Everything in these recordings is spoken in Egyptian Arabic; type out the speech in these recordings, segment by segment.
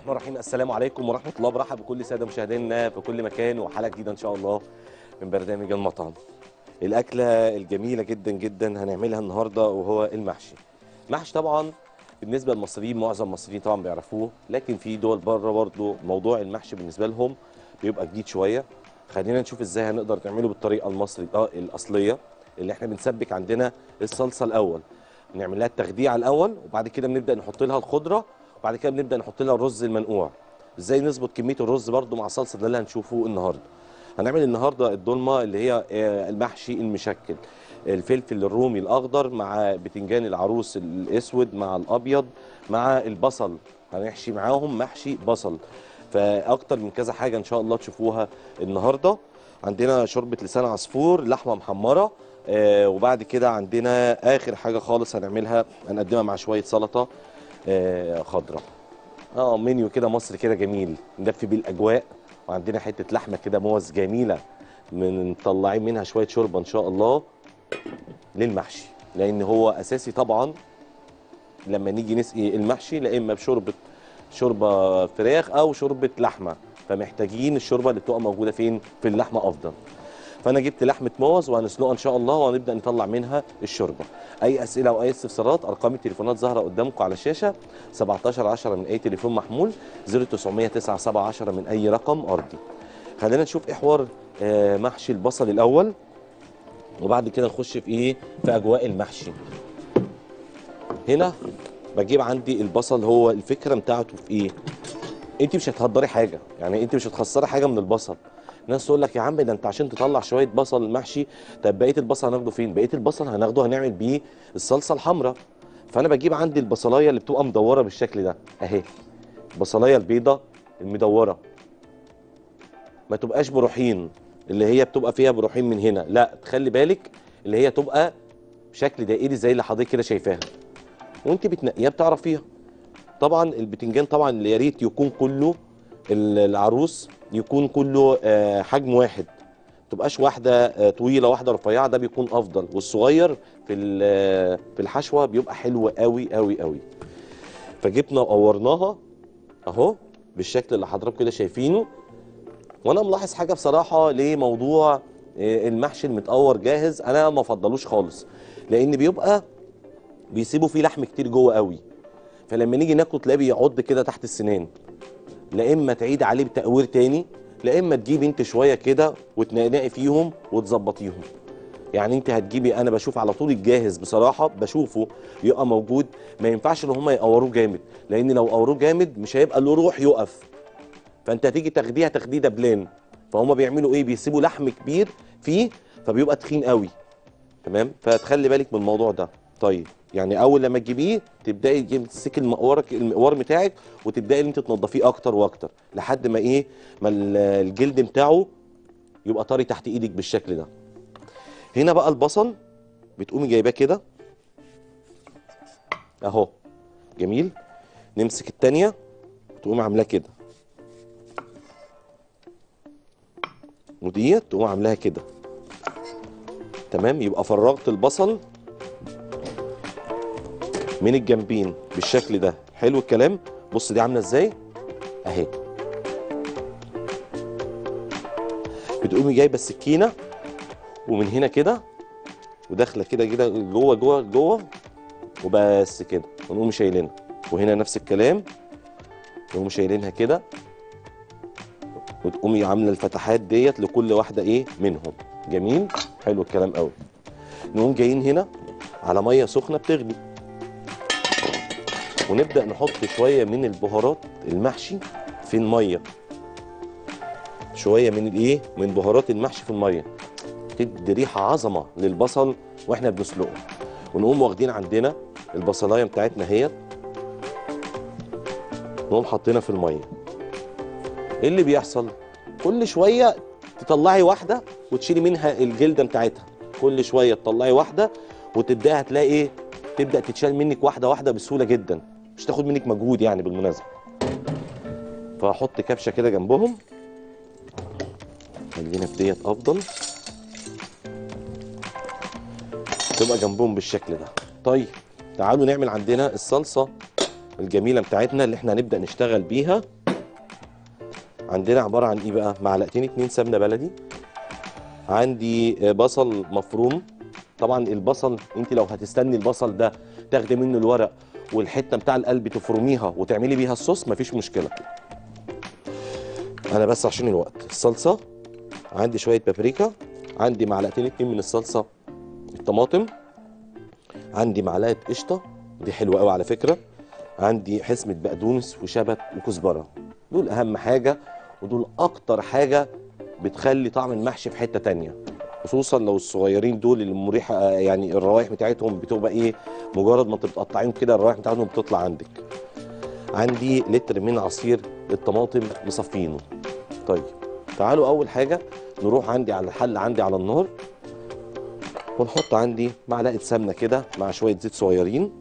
الرحمن الرحيم السلام عليكم ورحمه الله برحب بكل ساده مشاهدينا في كل مكان وحلقه جديده ان شاء الله من برنامج المطعم الاكله الجميله جدا جدا هنعملها النهارده وهو المحشي محشي طبعا بالنسبه للمصريين معظم المصريين طبعا بيعرفوه لكن في دول بره برضه موضوع المحشي بالنسبه لهم بيبقى جديد شويه خلينا نشوف ازاي هنقدر نعمله بالطريقه المصري اه الاصليه اللي احنا بنسبك عندنا الصلصه الاول نعمل لها التخديع الاول وبعد كده بنبدا نحط لها الخضره وبعد كده بنبدا نحط لها الرز المنقوع ازاي نظبط كميه الرز برده مع الصلصه ده اللي هنشوفه النهارده هنعمل النهارده الدولمه اللي هي آه، المحشي المشكل الفلفل الرومي الاخضر مع بتنجان العروس الاسود مع الابيض مع البصل هنحشي معاهم محشي بصل فاكتر من كذا حاجه ان شاء الله تشوفوها النهارده عندنا شوربه لسان عصفور لحمه محمره آه وبعد كده عندنا اخر حاجه خالص هنعملها هنقدمها مع شويه سلطه آه خضراء اه منيو كده مصري كده جميل ندفي بيه الاجواء وعندنا حته لحمه كده موز جميله من مطلعين منها شويه شوربه ان شاء الله للمحشي لان هو اساسي طبعا لما نيجي نسقي المحشي لا اما بشوربه شوربه فراخ او شوربه لحمه فمحتاجين الشوربه اللي بتبقى موجوده فين في اللحمه افضل فانا جبت لحمه موز وهنسلقها ان شاء الله وهنبدا نطلع منها الشوربه اي اسئله او اي استفسارات ارقام التليفونات ظاهره قدامكم على الشاشه 17 10 من اي تليفون محمول 0900 7 10 من اي رقم ارضي خلينا نشوف ايه حوار آه، محشي البصل الاول وبعد كده نخش في ايه في اجواء المحشي هنا بجيب عندي البصل هو الفكره بتاعته في ايه انت مش هتهدري حاجه يعني انت مش هتخسري حاجه من البصل ناس تقول لك يا عم ده انت عشان تطلع شويه بصل محشي طب بقيه البصل هناخده فين بقيه البصل هناخده هنعمل بيه الصلصه الحمراء فانا بجيب عندي البصلايه اللي بتبقى مدوره بالشكل ده اهي البصلايه البيضه المدوره ما تبقاش بروحين اللي هي بتبقى فيها بروحين من هنا لا تخلي بالك اللي هي تبقى بشكل دائري زي اللي حضرتك كده شايفاها وانت بتنقيها بتعرفيها طبعا البتنجان طبعا اللي يا ريت يكون كله ال- العروس يكون كله آه، حجم واحد ما تبقاش واحده آه، طويله واحده رفيعه ده بيكون افضل والصغير في ال- آه، في الحشوه بيبقى حلو قوي قوي قوي فجبنا وقورناها اهو بالشكل اللي حضراتكم كده شايفينه وانا ملاحظ حاجه بصراحه لموضوع آه، المحشي المتقور جاهز انا ما افضلوش خالص لان بيبقى بيسيبوا فيه لحم كتير جوه قوي فلما نيجي ناكله تلاقيه بيعض كده تحت السنان لا اما تعيد عليه بتقوير تاني لا اما تجيبي انت شويه كده وتنقنقي فيهم وتظبطيهم يعني انت هتجيبي انا بشوف على طول الجاهز بصراحه بشوفه يبقى موجود ما ينفعش ان هم يقوروه جامد لان لو قوروه جامد مش هيبقى له روح يقف فانت هتيجي تاخديها تخديده بلان فهم بيعملوا ايه بيسيبوا لحم كبير فيه فبيبقى تخين قوي تمام فتخلي بالك من الموضوع ده طيب يعني اول لما تجيبيه تبداي تجيبي تمسكي المقورك المقوار بتاعك وتبداي ان انت تنضفيه اكتر واكتر لحد ما ايه ما ال- الجلد بتاعه يبقى طري تحت ايدك بالشكل ده هنا بقى البصل بتقومي جايباه كده اهو جميل نمسك التانية تقومي عاملاه كده وديت تقوم عاملاها كده تمام يبقى فرغت البصل من الجنبين بالشكل ده حلو الكلام بص دي عامله ازاي اهي بتقومي جايبه السكينه ومن هنا كده وداخله كده كده جوه جوه جوه وبس كده ونقوم شايلينها وهنا نفس الكلام نقوم شايلينها كده وتقومي عامله الفتحات ديت لكل واحده ايه منهم جميل حلو الكلام قوي نقوم جايين هنا على ميه سخنه بتغلي ونبدا نحط شويه من البهارات المحشي في الميه شويه من الايه من بهارات المحشي في الميه تدي ريحه عظمه للبصل واحنا بنسلقه ونقوم واخدين عندنا البصلايه بتاعتنا اهيت نقوم حاطينها في الميه ايه اللي بيحصل كل شويه تطلعي واحده وتشيلي منها الجلده بتاعتها كل شويه تطلعي واحده وتبداي هتلاقي ايه تبدا تتشال منك واحده واحده بسهوله جدا مش تاخد منك مجهود يعني بالمناسبه فهحط كبشه كده جنبهم خلينا في ديت افضل تبقى جنبهم بالشكل ده طيب تعالوا نعمل عندنا الصلصه الجميله بتاعتنا اللي احنا هنبدا نشتغل بيها عندنا عباره عن ايه بقى معلقتين اتنين سمنه بلدي عندي آه، بصل مفروم طبعا البصل انت لو هتستني البصل ده تاخدي منه الورق والحته بتاع القلب تفرميها وتعملي بيها الصوص مفيش مشكله انا بس عشان الوقت الصلصه عندي شويه بابريكا عندي معلقتين اتنين من الصلصه الطماطم عندي معلقه قشطه دي حلوه قوي على فكره عندي حسمه بقدونس وشبت وكزبره دول اهم حاجه ودول اكتر حاجه بتخلي طعم المحشي في حته تانية خصوصا لو الصغيرين دول اللي مريحه آه، يعني الروائح بتاعتهم بتبقى ايه مجرد ما تقطعيهم كده الروائح بتاعتهم بتطلع عندك عندي لتر من عصير الطماطم مصفينه طيب تعالوا اول حاجه نروح عندي على الحل عندي على النار ونحط عندي معلقه سمنه كده مع شويه زيت صغيرين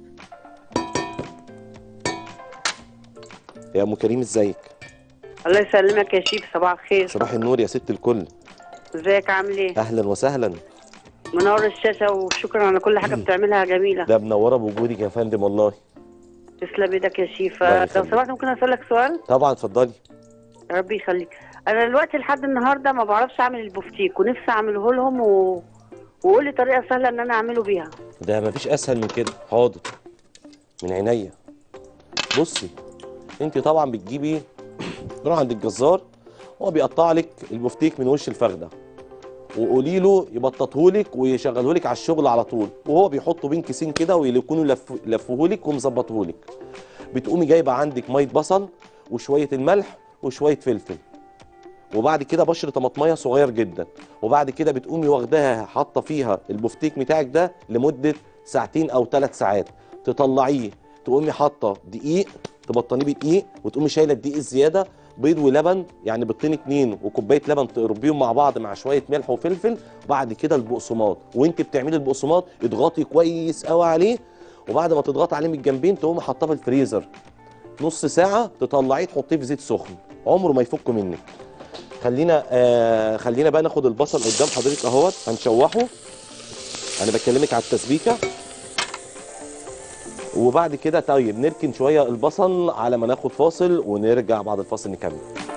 يا ام كريم ازيك الله يسلمك يا شيف صباح الخير صباح النور يا ست الكل ازيك عامل ايه اهلا وسهلا منور الشاشه وشكرا على كل حاجه بتعملها جميله ده منوره بوجودك يا فندم والله تسلم ايدك يا شيف الله لو يخليك. سمحت ممكن اسالك سؤال طبعا اتفضلي ربي يخليك انا دلوقتي لحد النهارده ما بعرفش اعمل البفتيك ونفسي اعمله لهم و... وقول لي طريقه سهله ان انا اعمله بيها ده مفيش اسهل من كده حاضر من عينيا بصي انت طبعا بتجيبي تروح عند الجزار هو بيقطع لك البفتيك من وش الفخده وقولي له يبططهولك ويشغلهولك على الشغل على طول وهو بيحطه بين كيسين كده ويكونوا لف لفهولك ومظبطهولك بتقومي جايبه عندك ميه بصل وشويه الملح وشويه فلفل وبعد كده بشر طماطميه صغير جدا وبعد كده بتقومي واخداها حاطه فيها البفتيك بتاعك ده لمده ساعتين او ثلاث ساعات تطلعيه تقومي حاطه دقيق تبطنيه بدقيق وتقومي شايله الدقيق الزياده بيض ولبن يعني بيضتين اتنين وكوبايه لبن تقربيهم مع بعض مع شويه ملح وفلفل وبعد كده البقسماط وانت بتعملي البقسماط اضغطي كويس قوي عليه وبعد ما تضغطي عليه من الجنبين تقومي حاطاه في الفريزر نص ساعه تطلعيه تحطيه في زيت سخن عمره ما يفك منك خلينا آه خلينا بقى ناخد البصل قدام حضرتك اهوت هنشوحه انا بكلمك على التسبيكه وبعد كده طيب نركن شويه البصل على ما ناخد فاصل ونرجع بعد الفاصل نكمل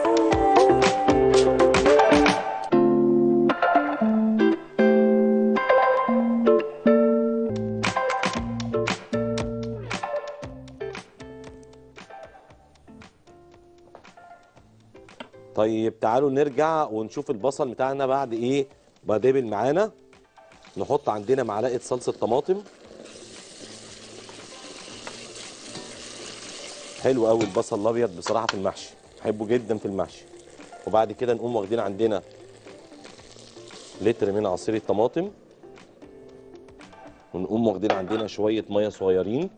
طيب تعالوا نرجع ونشوف البصل بتاعنا بعد ايه ما دبل معانا نحط عندنا معلقه صلصه طماطم حلو قوي البصل الابيض بصراحه في المحشي بحبه جدا في المحشي وبعد كده نقوم واخدين عندنا لتر من عصير الطماطم ونقوم واخدين عندنا شويه ميه صغيرين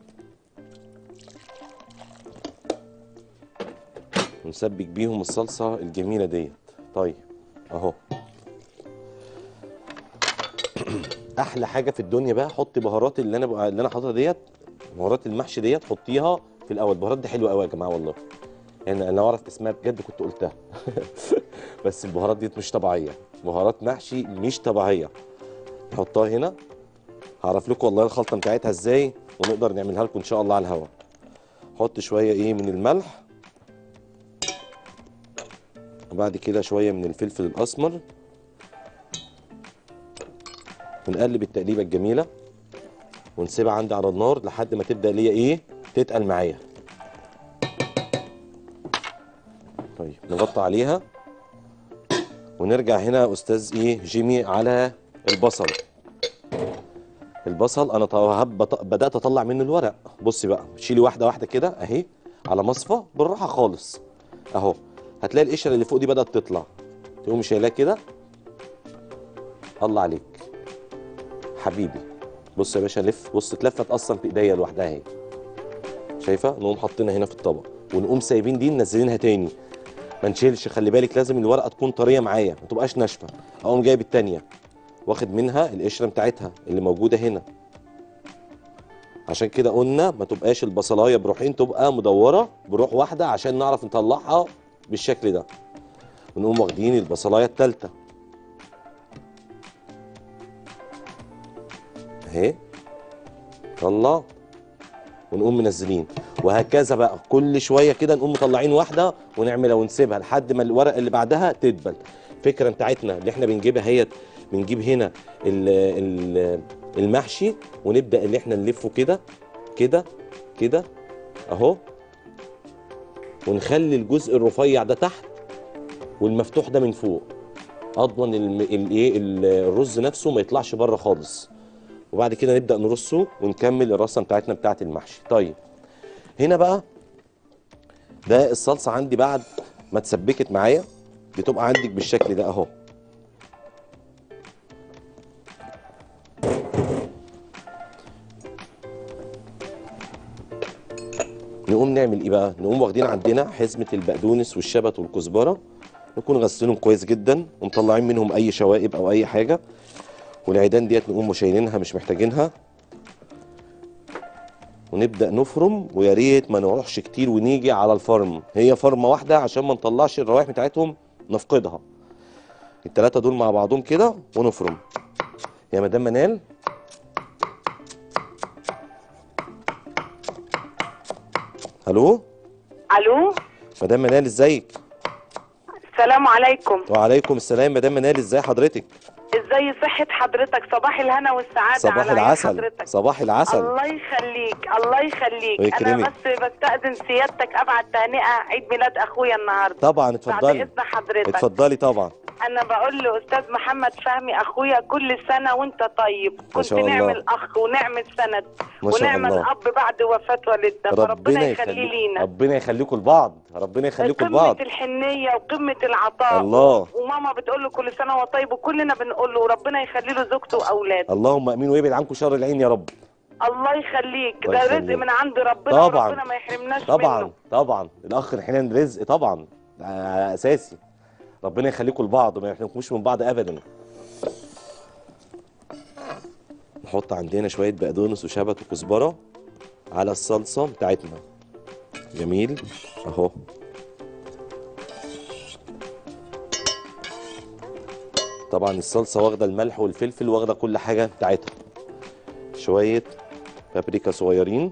ونسبك بيهم الصلصه الجميله ديت طيب اهو احلى حاجه في الدنيا بقى حطي بهارات اللي انا بقى اللي انا حاططها ديت بهارات المحشي ديت حطيها في الاول البهارات دي حلوه قوي يا جماعه والله يعني انا لو اعرف اسمها بجد كنت قلتها بس البهارات ديت مش طبيعيه بهارات محشي مش طبيعيه نحطها هنا هعرف لكم والله الخلطه بتاعتها ازاي ونقدر نعملها لكم ان شاء الله على الهوا حط شويه ايه من الملح وبعد كده شويه من الفلفل الاسمر ونقلب التقليبه الجميله ونسيبها عندي على النار لحد ما تبدا ليا ايه تتقل معايا طيب نغطي عليها ونرجع هنا يا استاذ ايه جيمي على البصل البصل انا طب- بط- بدات اطلع منه الورق بصي بقى شيلي واحده واحده كده اهي على مصفى بالراحه خالص اهو هتلاقي القشره اللي فوق دي بدات تطلع تقوم شايلاه كده الله عليك حبيبي بص يا باشا لف بص اتلفت اصلا في ايديا لوحدها اهي شايفه نقوم حاطينها هنا في الطبق ونقوم سايبين دي منزلينها تاني ما نشيلش خلي بالك لازم الورقه تكون طريه معايا ما تبقاش ناشفه اقوم جايب التانيه واخد منها القشره بتاعتها اللي موجوده هنا عشان كده قلنا ما تبقاش البصلايه بروحين تبقى مدوره بروح واحده عشان نعرف نطلعها بالشكل ده ونقوم واخدين البصلايه التالته اهي طلع ونقوم منزلين وهكذا بقى كل شويه كده نقوم مطلعين واحده ونعملها ونسيبها لحد ما الورقه اللي بعدها تدبل الفكره بتاعتنا اللي احنا بنجيبها هي بنجيب هنا ال ال المحشي ونبدا اللي احنا نلفه كده كده كده اهو ونخلي الجزء الرفيع ده تحت والمفتوح ده من فوق اضمن الم- الايه ال- الرز نفسه ما يطلعش بره خالص وبعد كده نبدا نرصه ونكمل الرصه بتاعتنا بتاعه المحشي طيب هنا بقى ده الصلصه عندي بعد ما اتسبكت معايا بتبقى عندك بالشكل ده اهو نقوم نعمل ايه بقى نقوم واخدين عندنا حزمه البقدونس والشبت والكزبره نكون غسلينهم كويس جدا ومطلعين منهم اي شوائب او اي حاجه والعيدان ديت نقوم شايلينها مش محتاجينها ونبدا نفرم ويا ريت ما نروحش كتير ونيجي على الفرم هي فرمه واحده عشان ما نطلعش الروائح بتاعتهم نفقدها التلاته دول مع بعضهم كده ونفرم يا مدام منال الو الو مدام منال ازيك السلام عليكم وعليكم السلام مدام منال ازاي حضرتك ازاي صحة حضرتك صباح الهنا والسعادة صباح على عين العسل حضرتك صباح العسل الله يخليك الله يخليك ويكرمك. انا بس بستأذن سيادتك ابعت تهنئة عيد ميلاد اخويا النهارده طبعا بعد اتفضلي اذن حضرتك اتفضلي طبعا انا بقول لاستاذ محمد فهمي اخويا كل سنة وانت طيب كنت شاء الله. نعمل اخ ونعمل سند ما شاء ونعمل الله اب بعد وفاة والدنا فربنا ربنا يخليه يخليك لينا ربنا يخليكم لبعض ربنا يخليكم قمة لبعض الحنية وقمة العطاء الله. وماما بتقول له كل سنة وهو طيب وكلنا بنقول له ربنا يخلي له زوجته واولاده اللهم امين ويبعد عنكم شر العين يا رب الله يخليك الله ده يخليك. رزق من عند ربنا طبعا. وربنا ما يحرمناش طبعا منه طبعا الاخ الحنان رزق طبعا آه، اساسي ربنا يخليكم لبعض وما يحرمكموش من بعض ابدا نحط عندنا شويه بقدونس وشبت وكزبره على الصلصه بتاعتنا جميل اهو طبعا الصلصه واخده الملح والفلفل واخده كل حاجه بتاعتها شويه بابريكا صغيرين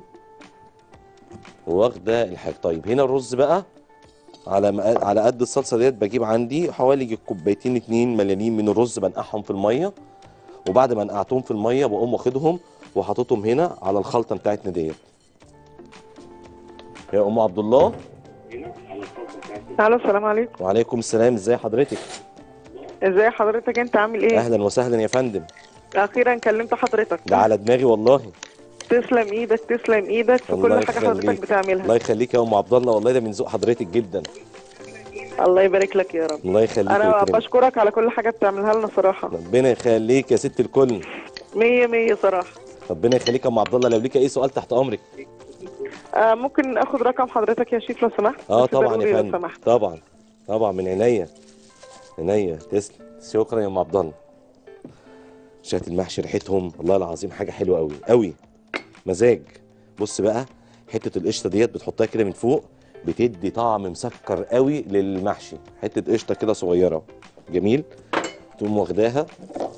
واخده الحاجه طيب هنا الرز بقى على مق- على قد الصلصه ديت بجيب عندي حوالي كوبايتين اتنين مليانين من الرز بنقعهم في الميه وبعد ما نقعتهم في الميه بقوم واخدهم وحاططهم هنا على الخلطه بتاعتنا ديت يا ام عبد الله الو السلام عليكم وعليكم السلام ازي حضرتك ازاي حضرتك انت عامل ايه اهلا وسهلا يا فندم اخيرا كلمت حضرتك ده على دماغي والله تسلم ايدك تسلم ايدك في الله كل حاجه حضرتك يخليك. بتعملها الله يخليك يا ام عبد الله والله ده من ذوق حضرتك جدا الله يبارك لك يا رب الله يخليك انا ويكرمك بشكرك على كل حاجه بتعملها لنا صراحه ربنا يخليك يا ست الكل مية مية صراحه ربنا يخليك يا ام عبد الله لو ليك اي سؤال تحت امرك آه ممكن اخد رقم حضرتك يا شيف لو سمحت اه بس طبعا ضروري يا لو فندم سمحت طبعا طبعا من عينيا عينيا تسلم شكرا يا ام عبد الله شات المحشي ريحتهم والله العظيم حاجه حلوه قوي قوي مزاج بص بقى حته القشطه ديت بتحطها كده من فوق بتدي طعم مسكر قوي للمحشي حته قشطه كده صغيره جميل تقوم واخداها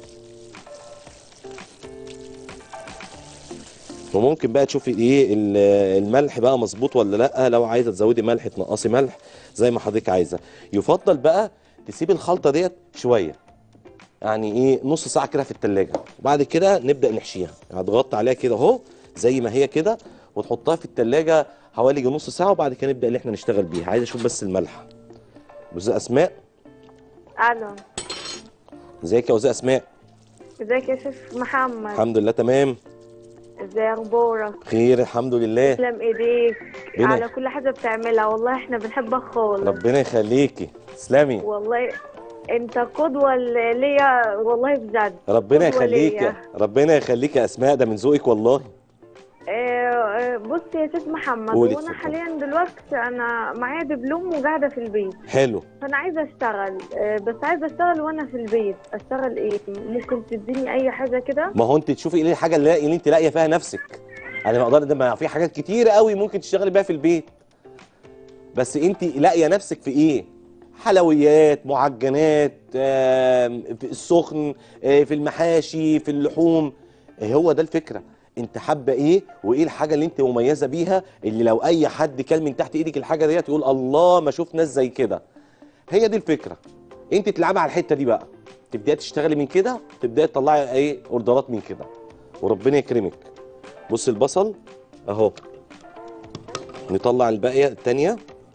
وممكن بقى تشوفي ايه ال- الملح بقى مظبوط ولا لا لو عايزه تزودي ملح تنقصي ملح زي ما حضرتك عايزه يفضل بقى تسيبي الخلطه ديت شويه يعني ايه نص ساعه كده في التلاجة وبعد كده نبدا نحشيها يعني تغطي عليها كده اهو زي ما هي كده وتحطها في التلاجة حوالي يجي نص ساعه وبعد كده نبدا اللي احنا نشتغل بيها عايز اشوف بس الملح استاذ اسماء الو ازيك يا استاذ اسماء ازيك يا شيف محمد الحمد لله تمام ازاي اخبارك خير الحمد لله تسلم ايديك ربنا- على كل حاجه بتعملها والله احنا بنحبك خالص ربنا يخليكي تسلمي والله انت قدوه ل- ليا والله بجد ربنا قدوة يخليك ليا. ربنا يخليك يا اسماء ده من ذوقك والله آه، آه، بص يا شيف محمد قولي وانا اتفضلي. حاليا دلوقتي انا معايا دبلوم وقاعده في البيت حلو فانا عايزه اشتغل آه، بس عايزه اشتغل وانا في البيت اشتغل ايه ممكن تديني اي حاجه كده ما هو انت تشوفي ايه الحاجه اللي, اللي انت لاقيه فيها نفسك انا ما اقدر ده ما في حاجات كتيره قوي ممكن تشتغلي بيها في البيت بس انت لاقيه نفسك في ايه حلويات معجنات آم، في السخن آه، في المحاشي في اللحوم آه، هو ده الفكره انت حابه ايه وايه الحاجه اللي انت مميزه بيها اللي لو اي حد كل من تحت ايدك الحاجه ديت يقول الله ما شوف ناس زي كده هي دي الفكره انت تلعبي على الحته دي بقى تبداي تشتغلي من كده تبداي تطلعي ايه اوردرات من كده وربنا يكرمك بص البصل اهو نطلع الباقيه التانيه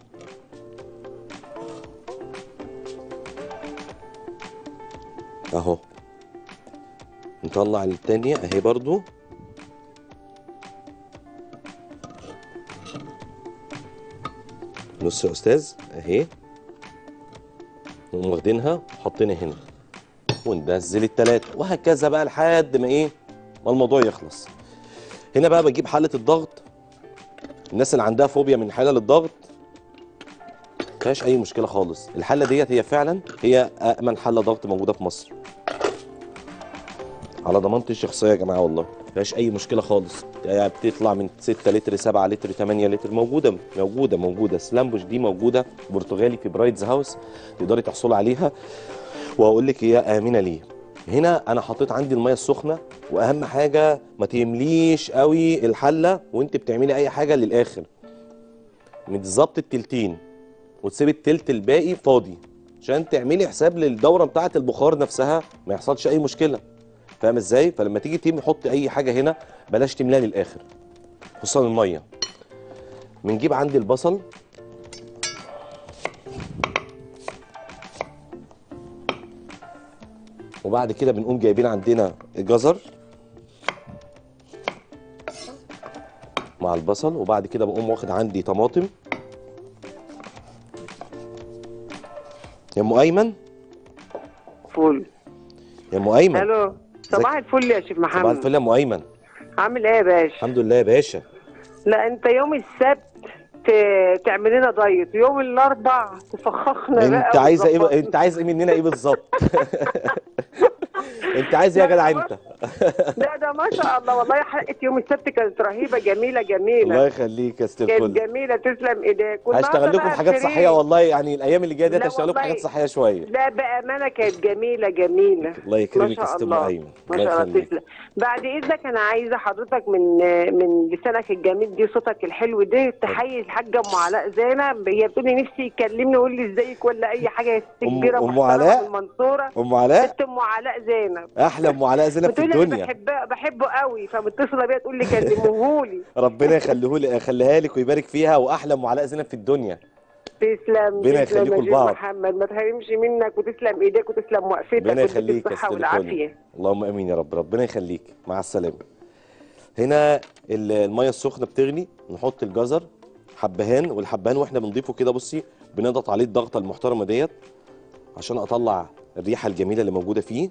اهو نطلع التانية اهي برضو بص يا استاذ اهي نقوم واخدينها وحاطينها هنا وننزل التلاتة وهكذا بقى لحد ما ايه ما الموضوع يخلص هنا بقى بجيب حلة الضغط الناس اللي عندها فوبيا من حلل الضغط مفيهاش اي مشكله خالص الحله ديت هي فعلا هي امن حله ضغط موجوده في مصر على ضمانتي الشخصيه يا جماعه والله مفيهاش اي مشكله خالص يعني بتطلع من 6 لتر 7 لتر 8 لتر موجوده موجوده موجوده سلامبوش دي موجوده برتغالي في برايدز هاوس تقدري تحصلي عليها واقول لك هي امنه ليه هنا انا حطيت عندي الميه السخنه واهم حاجه ما تمليش قوي الحله وانت بتعملي اي حاجه للاخر بالظبط التلتين وتسيبي التلت الباقي فاضي عشان تعملي حساب للدوره بتاعه البخار نفسها ما يحصلش اي مشكله فاهم ازاي فلما تيجي تيجي حط اي حاجه هنا بلاش تملاها للاخر خصوصا الميه بنجيب عندي البصل وبعد كده بنقوم جايبين عندنا الجزر مع البصل وبعد كده بقوم واخد عندي طماطم يا ام ايمن فل يا ام ايمن الو صباح الفل يا شيخ صباح محمد الفل يا ام ايمن عامل ايه يا باشا الحمد لله يا باشا لا انت يوم السبت ت- تعمل لنا دايت يوم الاربع تفخخنا بقى انت عايزه ايه وتظبطنا. انت عايز ايه مننا ايه بالظبط انت عايز ايه يا جدع انت لا ده ما شاء الله والله حلقه يوم السبت كانت رهيبه جميله الله جميله يخليك يا ست كانت الكل جميله تسلم ايديك والنهارده هشتغل لكم بقى في حاجات فري. صحيه والله يعني الايام اللي جايه ديت لا هشتغل لكم والله. حاجات صحيه شويه لا بامانه كانت جميله جميله الله يكرمك ما يا شاء ست ام الله ايمن ما الله شاء الله يخليك تسلم بعد اذنك انا عايزه حضرتك من من لسانك الجميل دي صوتك الحلو ده تحيي الحاجه ام علاء زينب هي بتقول لي نفسي يكلمني ويقول لي ازيك ولا اي حاجه يا ست أم- كبيره أم محترمة علاء؟ من المنصوره ام علاء ست ام علاء زينب احلى ام علاء زينب في بتقول لي أنا الدنيا بحبها بحبه قوي فمتصله بيا تقول لي كلموهولي ربنا يخليه لي يخليها لك ويبارك فيها واحلى ام علاء زينب في الدنيا تسلم ربنا تسلم يخليكم يا شيخ لبعض. محمد ما تحرمش منك وتسلم ايديك وتسلم وقفتك ربنا وتديك يخليك يا الصحه ست الكل والعافيه اللهم امين يا رب ربنا يخليك مع السلامه هنا ال- الميه السخنه بتغلي نحط الجزر حبهان والحبهان واحنا بنضيفه كده بصي بنضغط عليه الضغطه المحترمه ديت عشان اطلع الريحه الجميله اللي موجوده فيه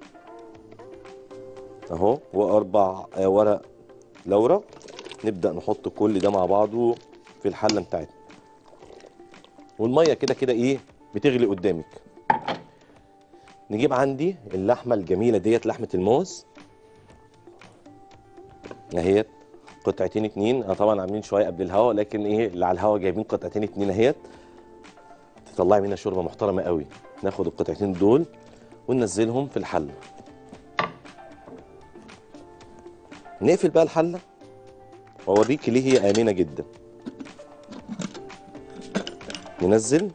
اهو واربع آه، ورق لورا نبدا نحط كل ده مع بعضه في الحله بتاعتنا والميه كده كده ايه بتغلي قدامك نجيب عندي اللحمه الجميله ديت لحمه الموز اهيت قطعتين اتنين انا طبعا عاملين شويه قبل الهوا لكن ايه اللي على الهوا جايبين قطعتين اتنين اهيت تطلعي منها شوربه محترمه قوي ناخد القطعتين دول وننزلهم في الحله نقفل بقى الحله واوريك ليه هي امنه جدا ننزل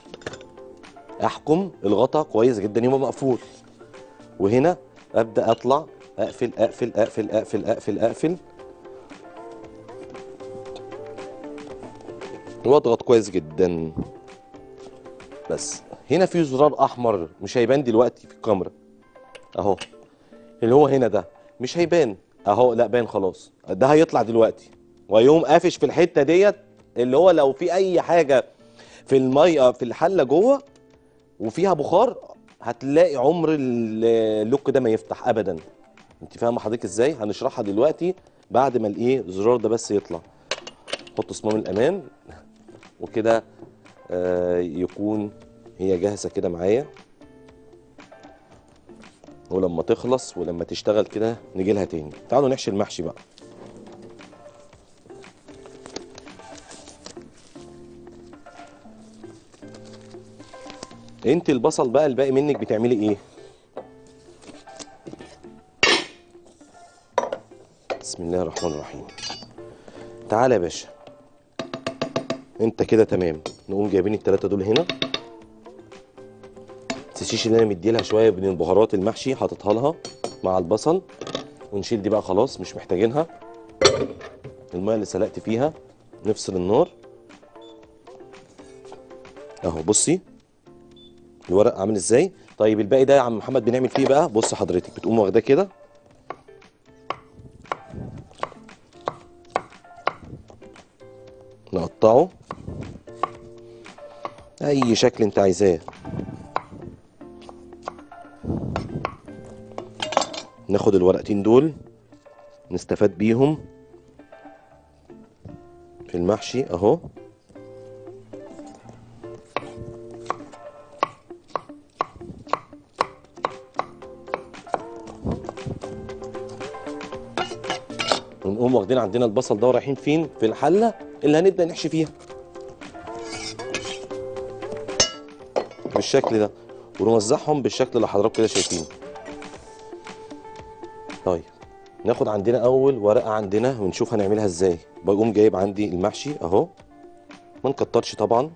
احكم الغطا كويس جدا يبقى مقفول وهنا ابدا اطلع اقفل اقفل اقفل اقفل اقفل اقفل واضغط كويس جدا بس هنا في زرار احمر مش هيبان دلوقتي في الكاميرا اهو اللي هو هنا ده مش هيبان اهو لا بان خلاص ده هيطلع دلوقتي ويقوم قافش في الحته ديت اللي هو لو في اي حاجه في الميه في الحله جوه وفيها بخار هتلاقي عمر ال- اللوك ده ما يفتح ابدا انت فاهمه حضرتك ازاي هنشرحها دلوقتي بعد ما الايه الزرار ده بس يطلع حط صمام الامان وكده آه يكون هي جاهزه كده معايا ولما تخلص ولما تشتغل كده نجي لها تاني تعالوا نحشي المحشي بقى انت البصل بقى الباقي منك بتعملي ايه بسم الله الرحمن الرحيم تعالى يا باشا انت كده تمام نقوم جايبين التلاتة دول هنا تنسيش ان انا مديلها شويه من البهارات المحشي حاططها لها مع البصل ونشيل دي بقى خلاص مش محتاجينها الميه اللي سلقت فيها نفصل النار اهو بصي الورق عامل ازاي طيب الباقي ده يا عم محمد بنعمل فيه بقى بص حضرتك بتقوم واخداه كده نقطعه اي شكل انت عايزاه ناخد الورقتين دول نستفاد بيهم في المحشي اهو ونقوم واخدين عندنا البصل ده ورايحين فين في الحله اللي هنبدا نحشي فيها بالشكل ده ونوزعهم بالشكل اللي حضراتكم كده شايفينه طيب ناخد عندنا اول ورقه عندنا ونشوف هنعملها ازاي بقوم جايب عندي المحشي اهو ما نكترش طبعا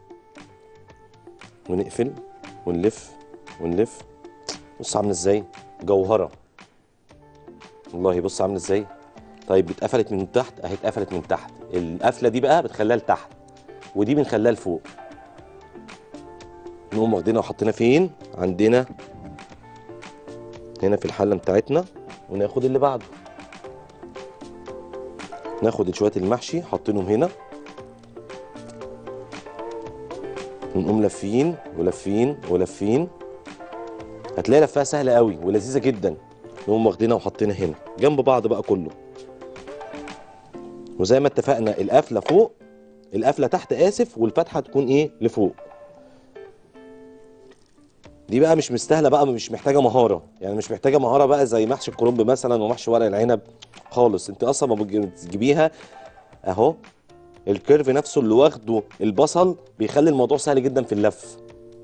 ونقفل ونلف ونلف بص عامله ازاي جوهره والله بص عامله ازاي طيب اتقفلت من تحت اهي اتقفلت من تحت القفله دي بقى بتخليها لتحت ودي بنخليها لفوق نقوم واخدينها وحطينا فين عندنا هنا في الحله بتاعتنا وناخد اللي بعده ناخد شويه المحشي حاطينهم هنا ونقوم لافين ولافين ولافين هتلاقي لفها سهله قوي ولذيذه جدا نقوم واخدينها وحاطينها هنا جنب بعض بقى كله وزي ما اتفقنا القفله فوق القفله تحت اسف والفتحه تكون ايه لفوق دي بقى مش مستاهله بقى مش محتاجه مهاره يعني مش محتاجه مهاره بقى زي محشي الكرنب مثلا ومحشي ورق العنب خالص انت اصلا ما بتجيبيها اهو الكيرف نفسه اللي واخده البصل بيخلي الموضوع سهل جدا في اللف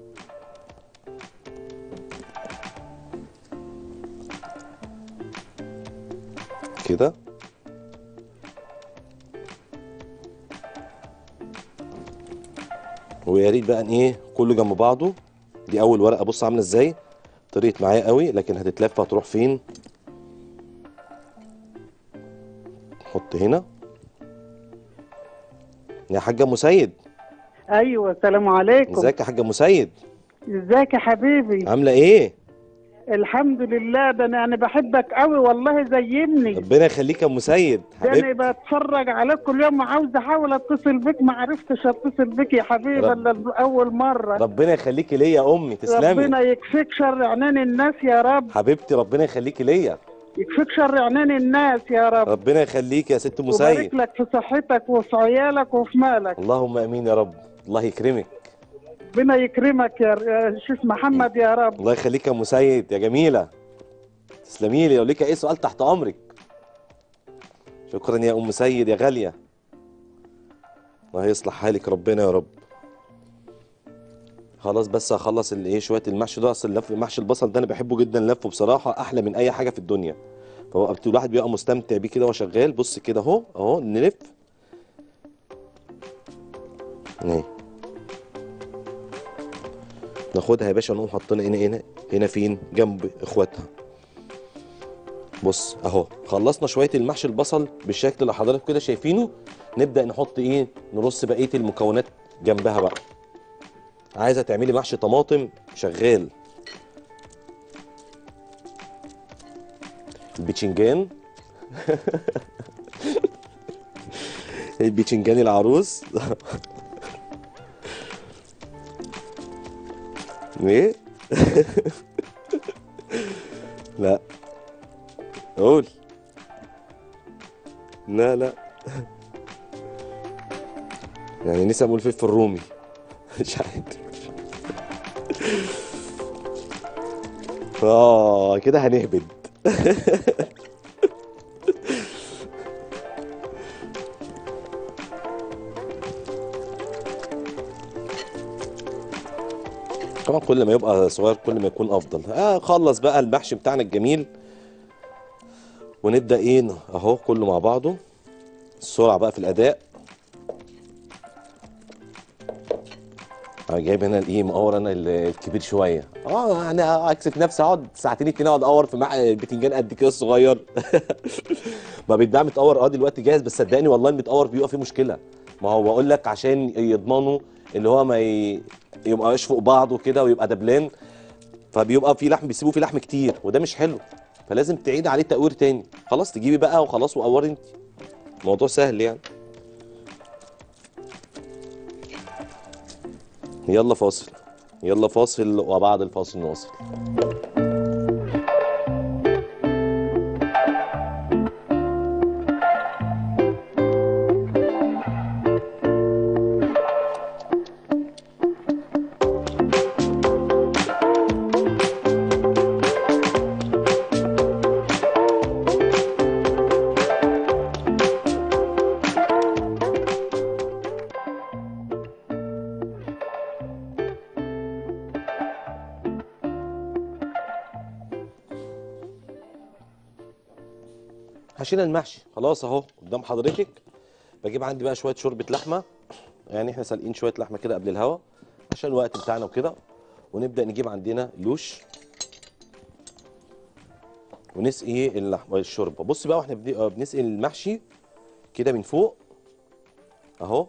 كده ويا ريت بقى ان ايه كله جنب بعضه دي اول ورقه بص عامله ازاي طريت معايا قوي لكن هتتلف هتروح فين نحط هنا يا حاجه مسيد ايوه السلام عليكم ازيك يا حاجه مسيد ازيك يا حبيبي عامله ايه الحمد لله ده انا انا بحبك قوي والله زيني ربنا يخليك يا مسيد ده حبيبي انا بتفرج عليك كل يوم وعاوز احاول اتصل بك ما عرفتش اتصل بك يا حبيبي رب- الا اول مره ربنا يخليكي ليا يا امي تسلمي ربنا يكفيك شر عينين الناس يا رب حبيبتي ربنا يخليكي ليا يكفيك شر عينين الناس يا رب ربنا يخليك يا ست مسيد وبارك لك في صحتك وفي عيالك وفي مالك اللهم امين يا رب الله يكرمك ربنا يكرمك يا يا شيخ محمد يا رب الله يخليك يا مسيد يا جميله تسلمي لي لو ليك اي سؤال تحت امرك شكرا يا ام سيد يا غاليه الله يصلح حالك ربنا يا رب خلاص بس هخلص الايه شويه المحشي ده اصل لف محشي البصل ده انا بحبه جدا لفه بصراحه احلى من اي حاجه في الدنيا فهو الواحد بيبقى مستمتع بيه كده وهو شغال بص كده اهو اهو نلف اهي ناخدها يا باشا ونقوم حاطينها هنا هنا هنا فين جنب اخواتها بص اهو خلصنا شويه المحشي البصل بالشكل اللي حضراتكم كده شايفينه نبدا نحط ايه نرص بقيه المكونات جنبها بقى عايزه تعملي محشي طماطم شغال البتنجان البتنجان العروس ايه لا قول لا لا يعني نسى اقول فلفل رومي مش عارف اه كده هنهبد طبعا كل ما يبقى صغير كل ما يكون افضل آه خلص بقى المحشي بتاعنا الجميل ونبدا ايه ن- اهو كله مع بعضه السرعه بقى في الاداء انا جايب هنا الايه مقور انا ال- الكبير شويه اه انا اكسف نفسي اقعد ساعتين اتنين اقعد اقور في مع بتنجان قد كده الصغير ما بيتباع متقور اه دلوقتي جاهز بس صدقني والله المتقور بيبقى فيه مشكله ما هو بقول لك عشان يضمنوا اللي هو ما ي... يبقاش فوق بعضه كده ويبقى دبلان فبيبقى في لحم بيسيبوا فيه لحم كتير وده مش حلو فلازم تعيد عليه تقوير تاني خلاص تجيبي بقى وخلاص وقوري انت الموضوع سهل يعني يلا فاصل يلا فاصل وبعد الفاصل نواصل هشيل المحشي خلاص اهو قدام حضرتك بجيب عندي بقى شويه شوربه لحمه يعني احنا سالقين شويه لحمه كده قبل الهوا عشان الوقت بتاعنا وكده ونبدا نجيب عندنا لوش ونسقي اللحمه الشوربه بص بقى واحنا بن- آه، بنسقي المحشي كده من فوق اهو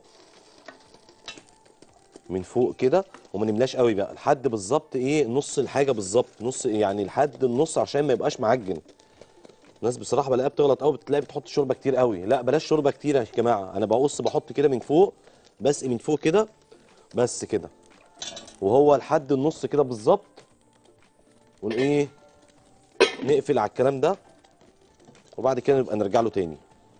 من فوق كده وما نملاش قوي بقى لحد بالظبط ايه نص الحاجه بالظبط نص يعني لحد النص عشان ما يبقاش معجن الناس بصراحه بلاقيها بتغلط قوي بتلاقي بتحط شوربه كتير قوي لا بلاش شوربه كتير يا جماعه انا بقص بحط كده من فوق بسقي من فوق كده بس كده وهو لحد النص كده بالظبط ونايه نقفل على الكلام ده وبعد كده نبقى نرجع له تاني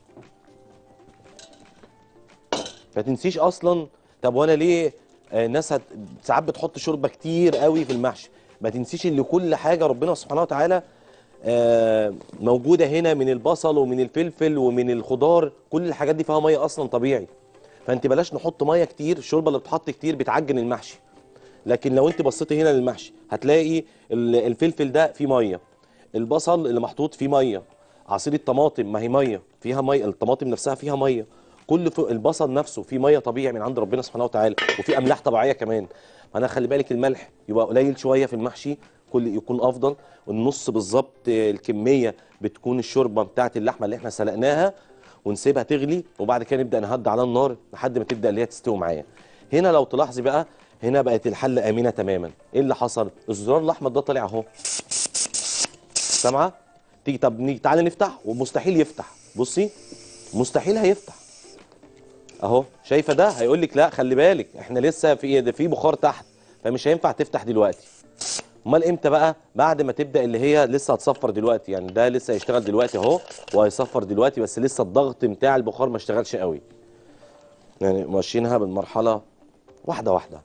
ما تنسيش اصلا طب وانا ليه آه، الناس هت... ساعات بتحط شوربه كتير قوي في المحشي ما تنسيش ان كل حاجه ربنا سبحانه وتعالى آه، موجوده هنا من البصل ومن الفلفل ومن الخضار كل الحاجات دي فيها ميه اصلا طبيعي فانت بلاش نحط ميه كتير الشوربه اللي بتحط كتير بتعجن المحشي لكن لو انت بصيتي هنا للمحشي هتلاقي ال- الفلفل ده فيه ميه البصل اللي محطوط فيه ميه عصير الطماطم ما هي ميه فيها ميه الطماطم نفسها فيها ميه كل ف- البصل نفسه فيه ميه طبيعي من عند ربنا سبحانه وتعالى وفي املاح طبيعيه كمان انا خلي بالك الملح يبقى قليل شويه في المحشي كل يكون افضل والنص بالظبط الكميه بتكون الشوربه بتاعت اللحمه اللي احنا سلقناها ونسيبها تغلي وبعد كده نبدا نهد على النار لحد ما تبدا اللي هي تستوي معايا هنا لو تلاحظي بقى هنا بقت الحله امنه تماما ايه اللي حصل الزرار الاحمر ده طلع اهو سامعه تيجي طب نيجي تعالى نفتح ومستحيل يفتح بصي مستحيل هيفتح اهو شايفه ده هيقول لك لا خلي بالك احنا لسه في ده في بخار تحت فمش هينفع تفتح دلوقتي امال امتى بقى بعد ما تبدا اللي هي لسه هتصفر دلوقتي يعني ده لسه هيشتغل دلوقتي اهو وهيصفر دلوقتي بس لسه الضغط بتاع البخار ما اشتغلش قوي يعني ماشيينها بالمرحله واحده واحده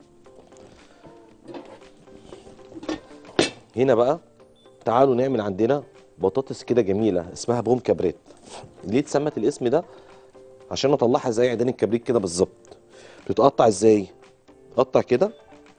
هنا بقى تعالوا نعمل عندنا بطاطس كده جميله اسمها بوم كبريت ليه اتسمت الاسم ده عشان اطلعها زي عيدان الكبريت كده بالظبط بتتقطع ازاي قطع كده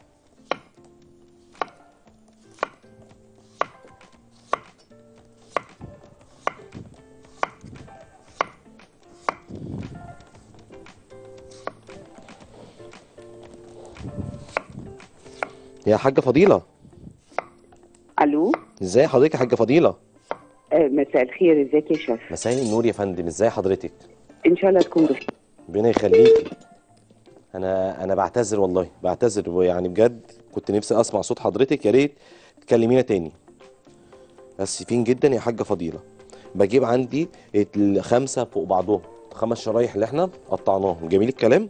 يا حاجه فضيله الو ازاي حضرتك يا حاجه فضيله آه، مساء الخير ازيك يا شيف مساء النور يا فندم ازاي حضرتك ان شاء الله تكون بخير ربنا يخليكي انا انا بعتذر والله بعتذر ويعني بجد كنت نفسي اسمع صوت حضرتك يا ريت تكلمينا تاني اسفين جدا يا حاجه فضيله بجيب عندي الخمسه فوق بعضهم خمس شرايح اللي احنا قطعناهم جميل الكلام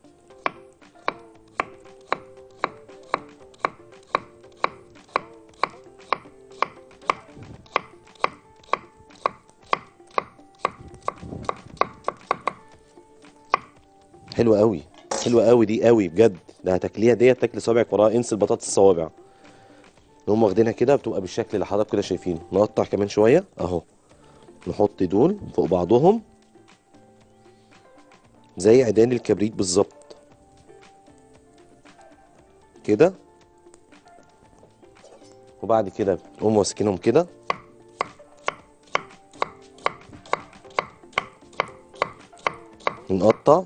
حلوه قوي حلوه قوي دي قوي بجد ده هتاكليها ديت تاكلي صوابعك وراها انسي البطاطس الصوابع نقوم واخدينها كده بتبقى بالشكل اللي حضرتك كده شايفينه نقطع كمان شويه اهو نحط دول فوق بعضهم زي عيدان الكبريت بالظبط كده وبعد كده نقوم ماسكينهم كده نقطع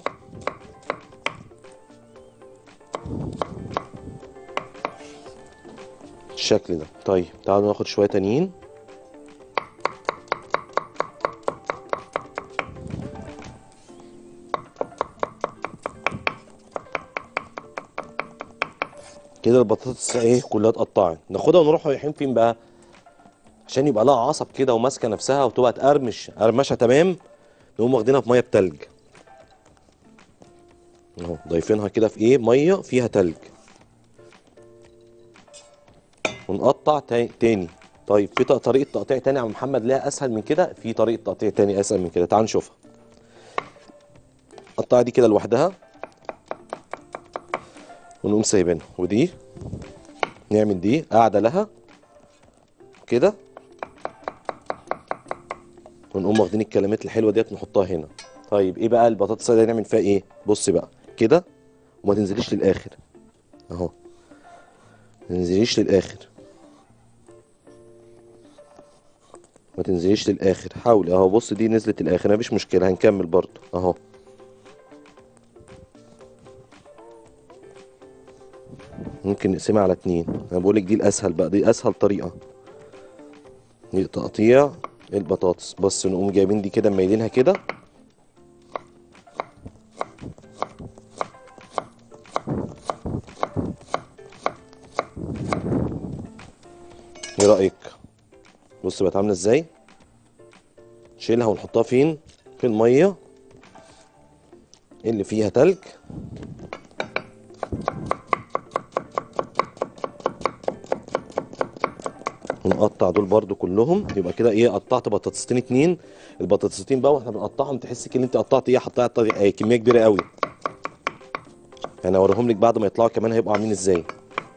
الشكل ده طيب تعالوا ناخد شويه تانيين كده البطاطس ايه كلها اتقطعت ناخدها ونروح رايحين فين بقى عشان يبقى لها عصب كده وماسكه نفسها وتبقى تقرمش قرمشه تمام نقوم واخدينها في ميه بتلج اهو ضايفينها كده في ايه ميه فيها تلج ونقطع تا- تاني طيب في ط- طريقه تقطيع تاني يا عم محمد ليها اسهل من كده في طريقه تقطيع تاني اسهل من كده تعال نشوفها قطع دي كده لوحدها ونقوم سايبينها ودي نعمل دي قاعده لها كده ونقوم واخدين الكلمات الحلوه ديت نحطها هنا طيب ايه بقى البطاطس دي نعمل فيها ايه بص بقى كده وما تنزليش للاخر اهو ما تنزليش للاخر ما تنزليش للاخر حاولي اهو بص دي نزلت الاخر مفيش مشكله هنكمل برضو اهو ممكن نقسمها على اتنين انا بقولك دي الاسهل بقى دي اسهل طريقه دي تقطيع البطاطس بص نقوم جايبين دي كده مايلينها كده ايه رايك بص بقت عامله ازاي نشيلها ونحطها فين في الميه اللي فيها تلج ونقطع دول برضو كلهم يبقى كده ايه قطعت بطاطستين اتنين البطاطستين بقى واحنا بنقطعهم تحس كده ان انت قطعت ايه حطيت آه، كميه كبيره قوي يعني اوريهم لك بعد ما يطلعوا كمان هيبقوا عاملين ازاي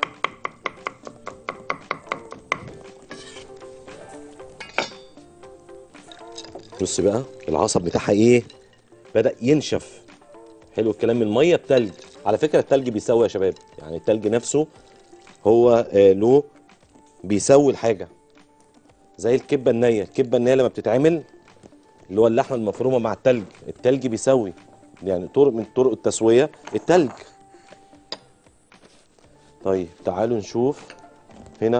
بص بقى العصب بتاعها ايه بدأ ينشف حلو الكلام الميه بتلج على فكره التلج بيسوي يا شباب يعني التلج نفسه هو آه له بيسوي الحاجه زي الكبه النيه الكبه النيه لما بتتعمل اللي هو اللحمه المفرومه مع التلج التلج بيسوي يعني طرق من طرق التسويه التلج طيب تعالوا نشوف هنا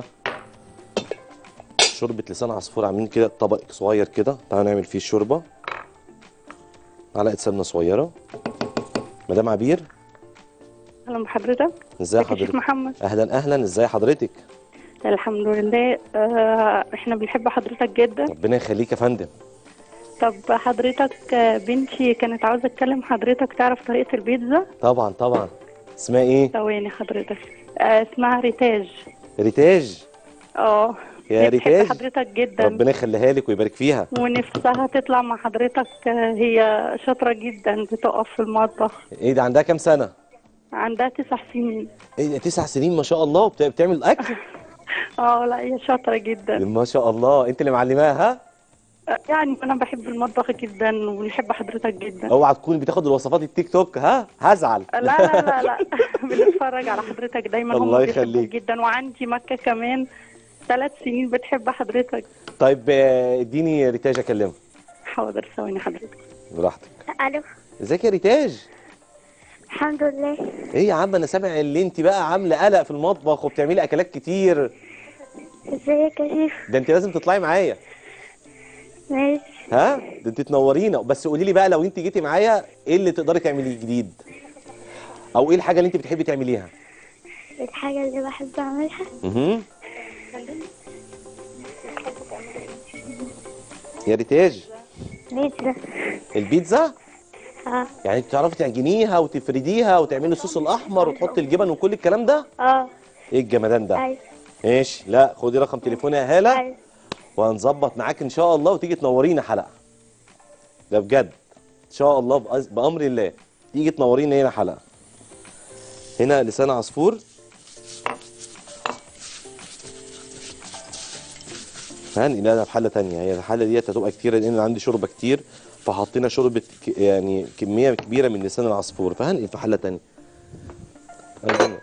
شوربه لسان عصفور عاملين كده طبق صغير كده تعالوا نعمل فيه الشوربه معلقه سمنه صغيره مدام عبير اهلا بحضرتك ازاي ازيك يا شيخ حضرتك محمد اهلا اهلا ازاي حضرتك الحمد لله آه، احنا بنحب حضرتك جدا ربنا يخليك يا فندم طب حضرتك آه، بنتي كانت عاوزه اتكلم حضرتك تعرف طريقه البيتزا طبعا طبعا اسمها ايه ثواني حضرتك آه، اسمها ريتاج ريتاج اه يا هي بتحب ريتاج حضرتك جدا ربنا يخليها لك ويبارك فيها ونفسها تطلع مع حضرتك آه، هي شاطره جدا بتقف في المطبخ ايه ده عندها كام سنه عندها تسع سنين ايه ده تسع سنين ما شاء الله وبت- بتعمل اكل اه لا هي شاطره جدا ما شاء الله انت اللي معلماها ها آه، يعني انا بحب المطبخ جدا وبنحب حضرتك جدا اوعى تكون بتاخد الوصفات التيك توك ها هزعل لا لا لا لا بنتفرج على حضرتك دايما هم الله بيحبوك يخليك. جدا وعندي مكة كمان ثلاث سنين بتحب حضرتك طيب آه، اديني ريتاج اكلمها حاضر ثواني حضرتك براحتك الو ازيك يا ريتاج الحمد لله ايه يا عم انا سامع اللي انت بقى عامله قلق في المطبخ وبتعملي اكلات كتير ازيك يا شيف ده انت لازم تطلعي معايا ماشي ها ده انت تنورينا بس قولي لي بقى لو انت جيتي معايا ايه اللي تقدري تعمليه جديد او ايه الحاجه اللي انت بتحبي تعمليها الحاجة اللي بحب أعملها اها يا ريتاج بيتزا البيتزا اه يعني انت بتعرفي تعجنيها وتفرديها وتعملي الصوص الاحمر وتحطي الجبن وكل الكلام ده اه ايه الجمدان ده ايوه ماشي لا خدي رقم تليفوني يا هاله ايوه وهنظبط معاك ان شاء الله وتيجي تنورينا حلقه ده بجد ان شاء الله بأز- بامر الله تيجي تنورينا هنا حلقه هنا لسان عصفور هنقلها في حله تانية هي الحله ديت هتبقى كتيره لان أنا عندي شوربه كتير فحطينا شوربه ك- يعني كميه كبيره من لسان العصفور فهنقل في حله تانية أيوة.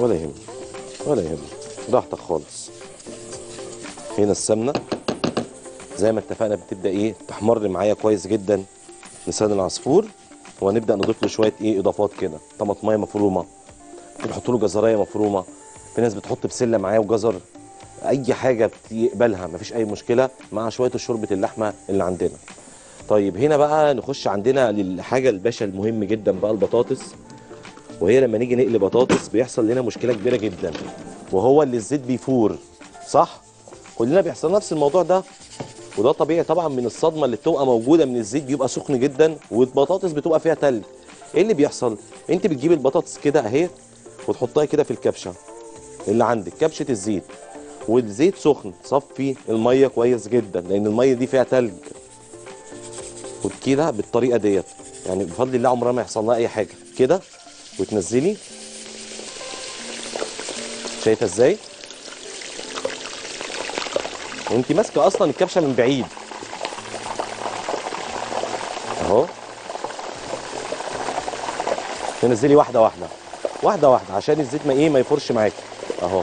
ولا يهمك ولا يهمك براحتك خالص هنا السمنه زي ما اتفقنا بتبدا ايه تحمر معايا كويس جدا لسان العصفور وهنبدا نضيف له شويه ايه اضافات كده طماطمايه مفرومه بنحط له جزرايه مفرومه في ناس بتحط بسله معاه وجزر اي حاجه بتقبلها مفيش اي مشكله مع شويه شوربه اللحمه اللي عندنا طيب هنا بقى نخش عندنا للحاجه الباشا المهم جدا بقى البطاطس وهي لما نيجي نقلي بطاطس بيحصل لنا مشكله كبيره جدا وهو اللي الزيت بيفور صح كلنا بيحصل نفس الموضوع ده وده طبيعي طبعا من الصدمه اللي بتبقى موجوده من الزيت بيبقى سخن جدا والبطاطس بتبقى فيها تلج ايه اللي بيحصل انت بتجيب البطاطس كده اهي وتحطها كده في الكبشه اللي عندك كبشه الزيت والزيت سخن صفي الميه كويس جدا لان الميه دي فيها تلج وكده بالطريقه ديت يعني بفضل الله عمرها ما يحصل لها اي حاجه كده وتنزلي شايفه ازاي وانت ماسكه اصلا الكبشه من بعيد اهو تنزلي واحده واحده واحده واحده عشان الزيت ما ايه ما يفرش معاكي اهو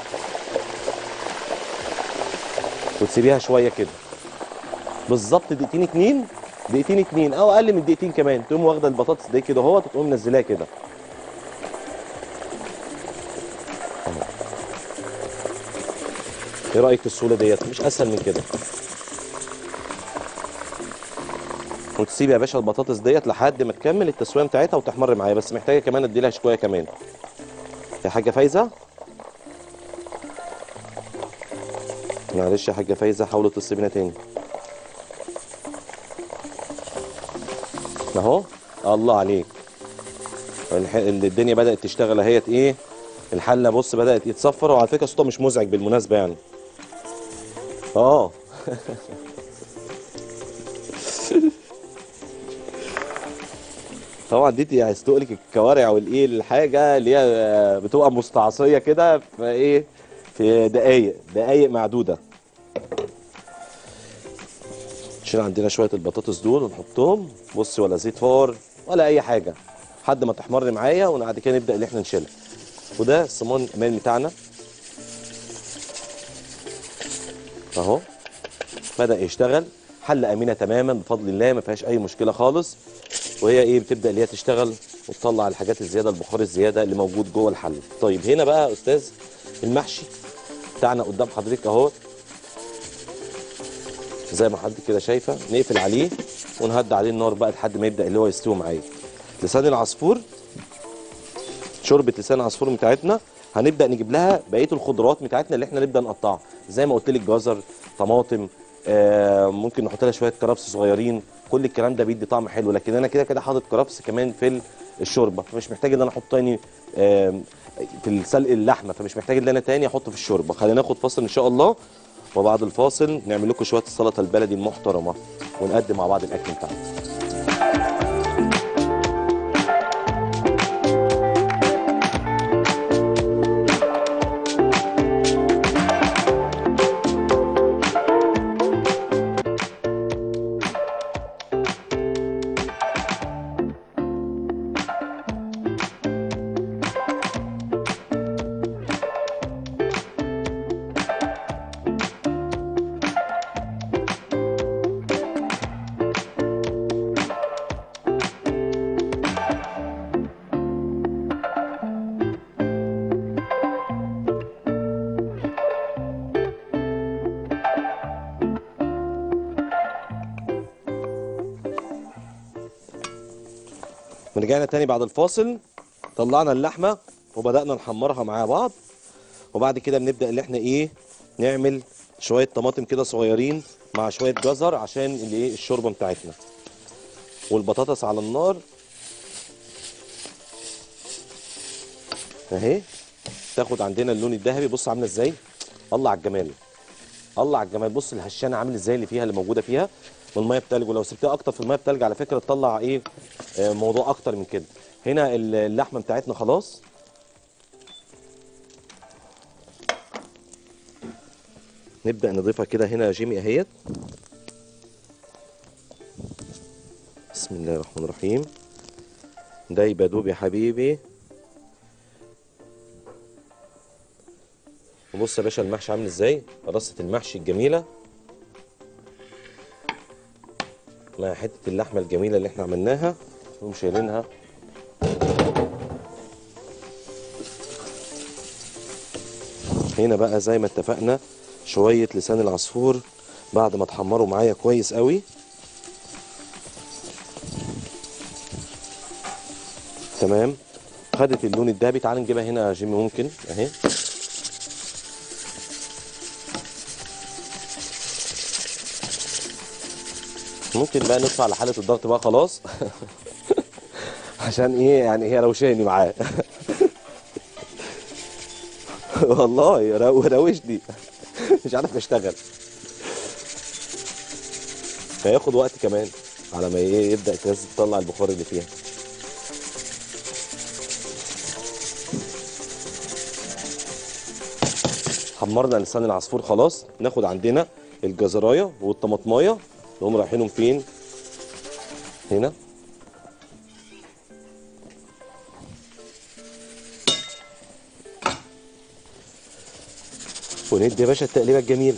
وتسيبيها شويه كده بالظبط دقيقتين اتنين دقيقتين اتنين او اقل من دقيقتين كمان تقوم واخده البطاطس دي كده اهو تقوم منزلاها كده أهو. ايه رايك في السهوله ديت مش اسهل من كده وتسيب يا باشا البطاطس ديت لحد ما تكمل التسويه بتاعتها وتحمر معايا بس محتاجه كمان ادي لها شويه كمان يا حاجه فايزه معلش يا حاجه فايزه حاولوا تسيبنا تاني اهو الله عليك الح- الدنيا بدات تشتغل اهيت ايه الحله بص بدات يتصفر وعلى فكره صوتها مش مزعج بالمناسبه يعني اه طبعا دي هيستقلك الكوارع والايه الحاجه اللي هي بتبقى مستعصيه كده في ايه في دقايق دقايق معدوده نشيل عندنا شويه البطاطس دول ونحطهم بص ولا زيت فار ولا اي حاجه لحد ما تحمر معايا وبعد كده نبدا ان احنا نشيلها وده الصمون الامان بتاعنا اهو بدا يشتغل حله امينه تماما بفضل الله ما فيهاش اي مشكله خالص وهي ايه بتبدا اللي هي تشتغل وتطلع الحاجات الزياده البخار الزياده اللي موجود جوه الحله طيب هنا بقى يا استاذ المحشي بتاعنا قدام حضرتك اهو زي ما حضرتك كده شايفه نقفل عليه ونهدي عليه النار بقى لحد ما يبدا اللي هو يستوي معايا لسان العصفور شوربه لسان العصفور بتاعتنا هنبدا نجيب لها بقيه الخضروات بتاعتنا اللي احنا نبدا نقطعها زي ما قلت لك جزر طماطم آه ممكن نحط لها شويه كرفس صغيرين كل الكلام ده بيدي طعم حلو لكن انا كده كده حاطط كرفس كمان في الشوربه فمش محتاج ان انا احط تاني آه في سلق اللحمه فمش محتاج ان انا تاني احطه في الشوربه خلينا ناخد فاصل ان شاء الله وبعد الفاصل نعمل لكم شويه السلطه البلدي المحترمه ونقدم مع بعض الاكل بتاعنا رجعنا تاني بعد الفاصل طلعنا اللحمه وبدانا نحمرها مع بعض وبعد كده بنبدا اللي احنا ايه نعمل شويه طماطم كده صغيرين مع شويه جزر عشان اللي ايه الشوربه بتاعتنا والبطاطس على النار اهي تاخد عندنا اللون الذهبي بص عامله ازاي الله على الجمال الله على الجمال بص الهشانه عامل ازاي اللي فيها اللي موجوده فيها والميه بتلج ولو سبتها اكتر في الميه بتلج على فكره تطلع ايه آه، موضوع اكتر من كده هنا ال- اللحمه بتاعتنا خلاص نبدا نضيفها كده هنا يا جيمي اهيت بسم الله الرحمن الرحيم دايبه دوب يا حبيبي وبص يا باشا المحشي عامل ازاي رصه المحشي الجميله مع حته اللحمه الجميله اللي احنا عملناها نقوم شايلينها هنا بقى زي ما اتفقنا شويه لسان العصفور بعد ما اتحمروا معايا كويس قوي تمام خدت اللون الذهبي تعال نجيبها هنا يا جيمي ممكن اهي ممكن بقى ندفع لحالة الضغط بقى خلاص عشان ايه يعني هي روشاني معاه والله رو- روشني مش عارف اشتغل هياخد وقت كمان على ما ايه يبدا الكاس تطلع البخار اللي فيها حمرنا لسان العصفور خلاص ناخد عندنا الجزرايه والطماطمايه نقوم رايحينهم فين هنا وندي يا باشا التقليبه الجميله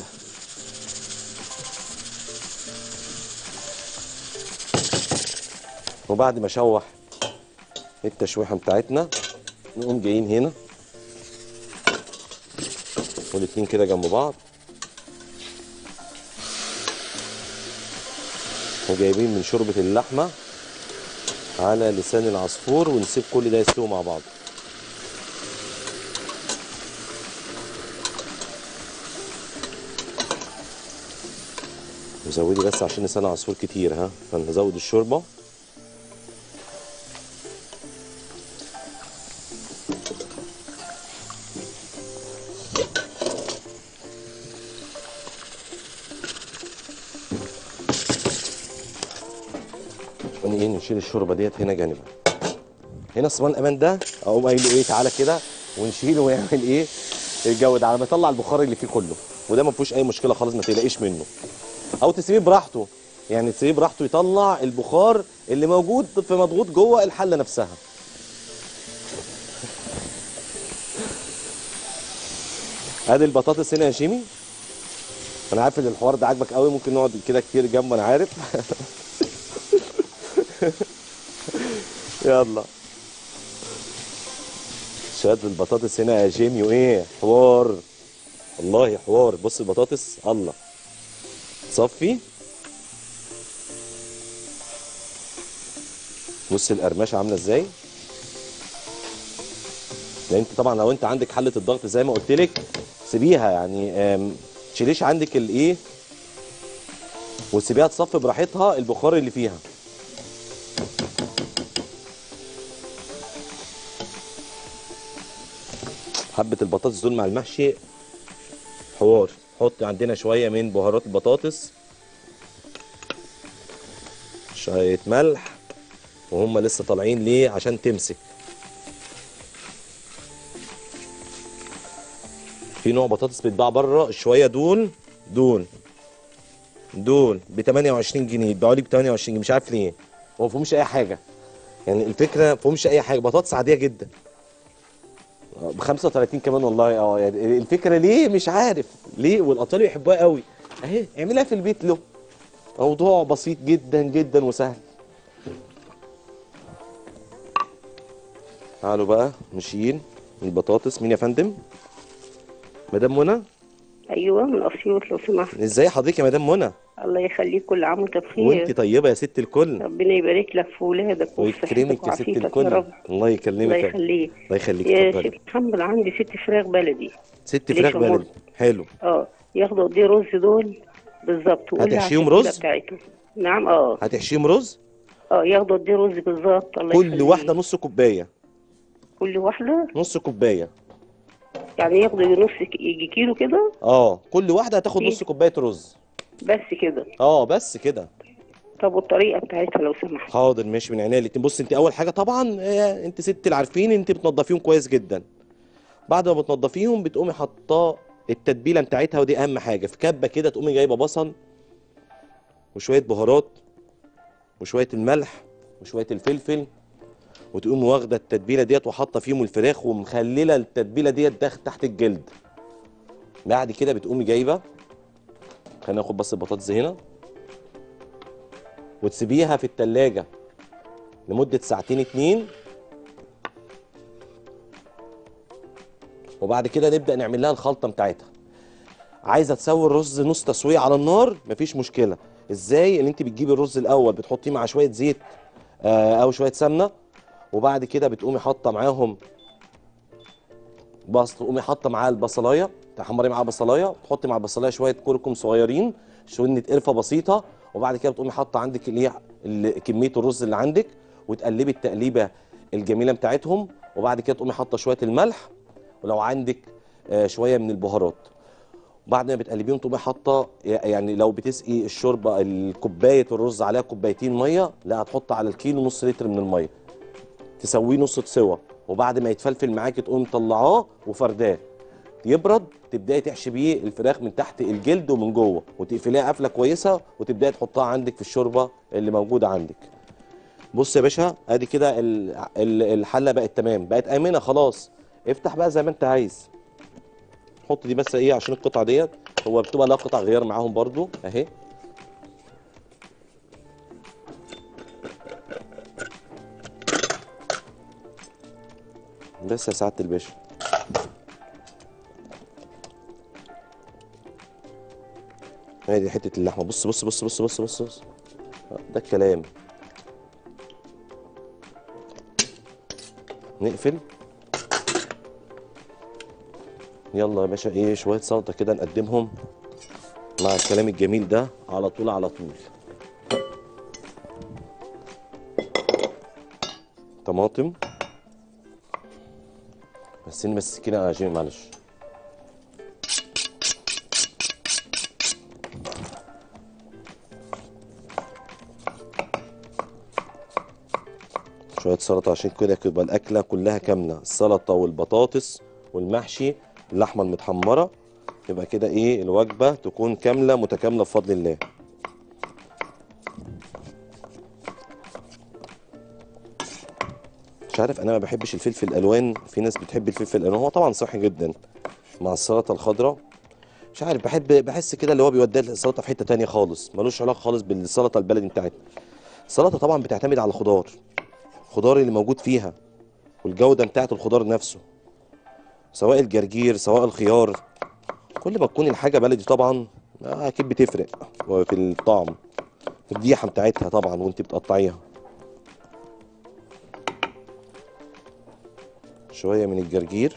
وبعد ما اشوح التشويحه بتاعتنا نقوم جايين هنا والاتنين كده جنب بعض وجايبين من شوربة اللحمة على لسان العصفور ونسيب كل ده يستوي مع بعض وزودي بس عشان لسان العصفور كتير ها فنزود الشوربة ون- ايه نشيل الشوربه ديت هنا جانبا هنا صبان الامان ده اقوم قايل له ايه تعالى كده ونشيله ويعمل ايه الجو ده على ما يطلع البخار اللي فيه كله وده ما فيهوش اي مشكله خالص ما تقلقيش منه او تسيبيه براحته يعني تسيبيه براحته يطلع البخار اللي موجود في مضغوط جوه الحله نفسها ادي البطاطس هنا يا شيمي انا عارف ان الحوار ده عاجبك قوي ممكن نقعد كده كتير جنبه انا عارف يلا شد البطاطس هنا يا جيمي وايه حوار والله حوار بص البطاطس الله صفي بص القرمشه عامله ازاي لان انت طبعا لو انت عندك حله الضغط زي ما قلت لك سيبيها يعني آم، تشيليش عندك الايه وتسيبيها تصفي براحتها البخار اللي فيها حبة البطاطس دول مع المحشي حوار حط عندنا شوية من بهارات البطاطس شوية ملح وهم لسه طالعين ليه عشان تمسك في نوع بطاطس بيتباع بره شوية دول دول دول ب 28 جنيه يتباعوا لي ب 28 جنيه مش عارف ليه هو ما فيهمش اي حاجة يعني الفكرة ما فيهمش اي حاجة بطاطس عادية جدا ب 35 كمان والله اه يعني الفكره ليه مش عارف ليه والاطفال بيحبوها قوي اهي اعملها في البيت له موضوع بسيط جدا جدا وسهل تعالوا بقى نشيل البطاطس مين يا فندم مدام منى ايوه من اسيوط لو سمحت ازاي حضرتك يا مدام منى الله يخليك كل عام وانت بخير وانت طيبه يا ست الكل ربنا يبارك لك في ولادك ويكرمك يا ست وعافيتك يا الكل رب الله يكلمك الله يخليك الله يخليك يا اتفضلي شيخ محمد عندي ست فراخ بلدي ست ليش فراخ أمور؟ بلدي حلو اه ياخدوا قد ايه رز دول بالظبط وقول لي على هتحشيهم التتبيلة رز؟ بتاعتهم نعم اه هتحشيهم رز اه ياخدوا قد ايه رز بالظبط الله كل يخليك. واحده نص كوبايه كل واحده نص كوبايه يعني ياخدوا نص ك- يجي كيلو كده اه كل واحده هتاخد إيه؟ نص كوبايه رز بس كده اه بس كده طب والطريقه بتاعتها لو سمحت حاضر ماشي من عينيا الاتنين بص انت اول حاجه طبعا آه، انت ست اللي عارفين انت بتنضفيهم كويس جدا بعد ما بتنضفيهم بتقومي حاطاه التتبيله بتاعتها ودي اهم حاجه في كبه كده تقومي جايبه بصل وشويه بهارات وشويه الملح وشويه الفلفل وتقوم واخده التتبيله ديت وحاطه فيهم الفراخ ومخلله التتبيله ديت داخل تحت الجلد بعد كده بتقومي جايبه خلينا ناخد بس البطاطس هنا وتسيبيها في التلاجة لمدة ساعتين اتنين وبعد كده نبدأ نعمل لها الخلطة بتاعتها عايزة تسوي الرز نص تسوية على النار مفيش مشكلة ازاي ان انت بتجيبي الرز الاول بتحطيه مع شوية زيت آه، او شوية سمنة وبعد كده بتقومي حاطة معاهم بصل تقومي حاطه معاه البصلايه تحمري معاه بصلايه تحطي مع البصلايه شويه كركم صغيرين شويه قرفه بسيطه وبعد كده بتقومي حاطه عندك اللي هي ال- كميه الرز اللي عندك وتقلبي التقليبه الجميله بتاعتهم وبعد كده تقومي حاطه شويه الملح ولو عندك آه، شويه من البهارات بعد ما بتقلبيهم تقومي حاطه يعني لو بتسقي الشوربه الكوبايه الرز عليها كوبايتين ميه لا هتحط على الكيلو نص لتر من الميه تسويه نص سوا وبعد ما يتفلفل معاكي تقوم مطلعاه وفرداه يبرد تبداي تحشي بيه الفراخ من تحت الجلد ومن جوه وتقفليها قفله كويسه وتبداي تحطها عندك في الشوربه اللي موجوده عندك بص يا باشا ادي كده ال- ال- الحله بقت تمام بقت امنه خلاص افتح بقى زي ما انت عايز حط دي بس ايه عشان القطعه ديت هو بتبقى لها قطع غيار معاهم برضو اهي بس يا سعاده الباشا ادي حته اللحمه بص بص بص بص بص بص, بص. ده الكلام نقفل يلا يا باشا ايه شويه سلطه كده نقدمهم مع الكلام الجميل ده على طول على طول طماطم بس بس السكينه يا جيمي معلش شويه سلطه عشان كده تبقى الاكله كلها كامله السلطه والبطاطس والمحشي اللحمه المتحمره يبقى كده ايه الوجبه تكون كامله متكامله بفضل الله مش عارف انا ما بحبش الفلفل الالوان في ناس بتحب الفلفل الالوان هو طبعا صحي جدا مع السلطه الخضراء مش عارف بحب بحس كده اللي هو بيودي السلطه في حته تانية خالص ملوش علاقه خالص بالسلطه البلدي بتاعتنا السلطه طبعا بتعتمد على الخضار الخضار اللي موجود فيها والجوده بتاعت الخضار نفسه سواء الجرجير سواء الخيار كل ما تكون الحاجه بلدي طبعا آه، اكيد بتفرق في الطعم الديحه بتاعتها طبعا وانت بتقطعيها شويه من الجرجير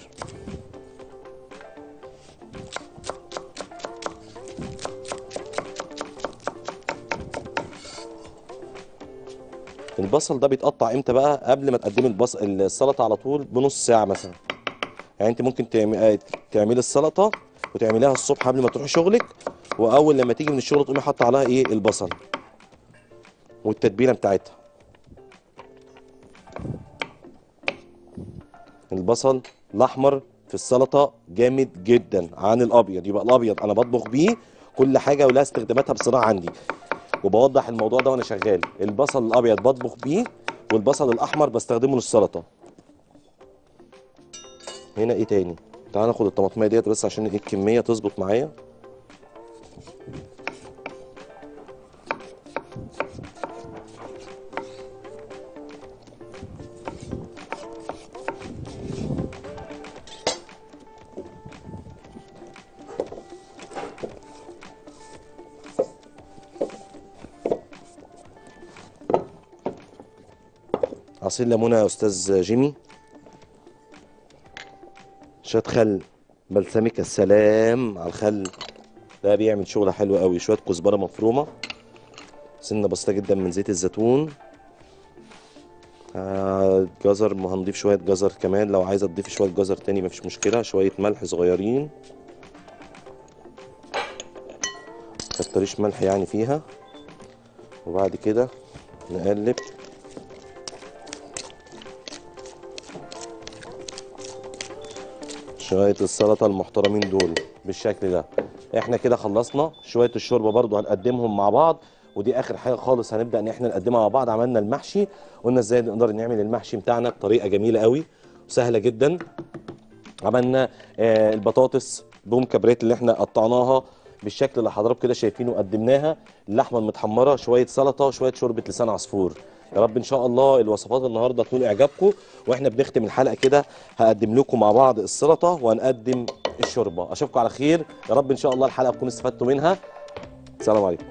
البصل ده بيتقطع امتى بقى قبل ما تقدمي البصل السلطه على طول بنص ساعه مثلا يعني انت ممكن تعم- آه، تعملي السلطه وتعمليها الصبح قبل ما تروحي شغلك واول لما تيجي من الشغل تقومي حاطه عليها ايه البصل والتتبيله بتاعتها البصل الاحمر في السلطه جامد جدا عن الابيض يبقى الابيض انا بطبخ بيه كل حاجه ولها استخداماتها بصراحه عندي وبوضح الموضوع ده وانا شغال البصل الابيض بطبخ بيه والبصل الاحمر بستخدمه للسلطه هنا ايه تاني تعال ناخد الطماطميه ديت بس عشان ايه الكميه تظبط معايا عصير ليمونه يا استاذ جيمي شويه خل بلسمك السلام على الخل ده بيعمل شغله حلوه قوي شويه كزبره مفرومه سنه بسيطه جدا من زيت الزيتون آه، جزر ما هنضيف شويه جزر كمان لو عايزه تضيف شويه جزر تاني مفيش مشكله شويه ملح صغيرين كتريش ملح يعني فيها وبعد كده نقلب شوية السلطة المحترمين دول بالشكل ده احنا كده خلصنا شوية الشوربة برضو هنقدمهم مع بعض ودي اخر حاجة خالص هنبدأ ان احنا نقدمها مع بعض عملنا المحشي قلنا ازاي نقدر نعمل المحشي بتاعنا بطريقة جميلة قوي وسهلة جدا عملنا آه البطاطس بوم كبريت اللي احنا قطعناها بالشكل اللي حضراتكم كده شايفينه قدمناها اللحمه المتحمره شويه سلطه شويه شوربه لسان عصفور يا رب ان شاء الله الوصفات النهارده تكون اعجابكم واحنا بنختم الحلقه كده هقدم لكم مع بعض السلطه وهنقدم الشوربه اشوفكم على خير يا رب ان شاء الله الحلقه تكونوا استفدتوا منها السلام عليكم